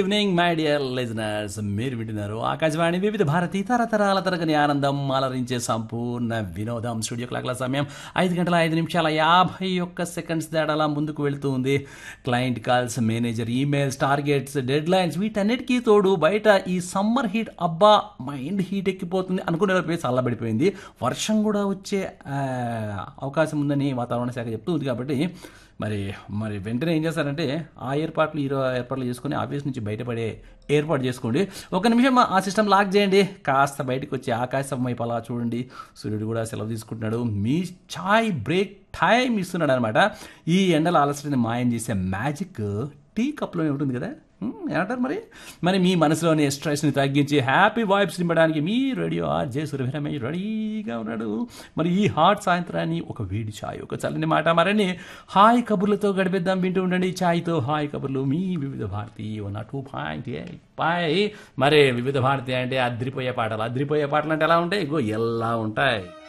evening my dear listeners మీరు వింటున్నారు ఆకాశవాణి వివిధ భారతి తరతరాల తరగని ఆనందం అలరించే సంపూర్ణ వినోదం స్టూడియో క్లాక్ల సమయం ఐదు గంటల ఐదు నిమిషాల యాభై ఒక్క సెకండ్స్ దాడలా ముందుకు వెళ్తూ ఉంది client calls manager emails targets deadlines వీటన్నిటికీ తోడు బయట ఈ సమ్మర్ హీట్ అబ్బా మైండ్ హీట్ ఎక్కిపోతుంది అనుకునే పోయి చల్లబడిపోయింది వర్షం కూడా వచ్చే ఆ, అవకాశం ఉందని వాతావరణ శాఖ చెప్తూ ఉంది కాబట్టి మరి మరి వెంటనే ఏం చేస్తారంటే ఆ ఏర్పాట్లు ఈ ఏర్పాట్లు చేసుకుని ఆఫీస్ నుంచి బయటపడే ఏర్పాటు చేసుకోండి ఒక నిమిషం ఆ సిస్టమ్ లాక్ చేయండి కాస్త బయటకు వచ్చి ఆకాశం వైపు అలా చూడండి సూర్యుడు కూడా సెలవు తీసుకుంటున్నాడు మీ చాయ్ బ్రేక్ టైం ఇస్తున్నాడు అనమాట ఈ ఎండల అలసటని మాయం చేసే మ్యాజిక్ టీ కప్లోనే ఉంటుంది కదా హ్మ్, ఏమంటారు మరి మరి మీ మనసులోని స్ట్రెస్ని తగ్గించి హ్యాపీ వైబ్స్ నింపడానికి మీ రేడియో ఆర్జే సురభిరమేష్ రెడీగా ఉన్నాడు మరి ఈ హాట్ సాయంత్రాన్ని ఒక వేడి ఛాయ్ ఒక చల్లని మాట మరని హాయ్ కబుర్లతో గడిపేద్దాం వింటూ ఉండండి ఛాయ్తో హాయ్ కబుర్లు మీ Vividh Bharati one two point eight పై మరి వివిధ భారతి అంటే అద్రిపోయే పాటలు అద్రిపోయే పాటలు అంటే ఎలా ఉంటాయి ఇగో ఎలా ఉంటాయి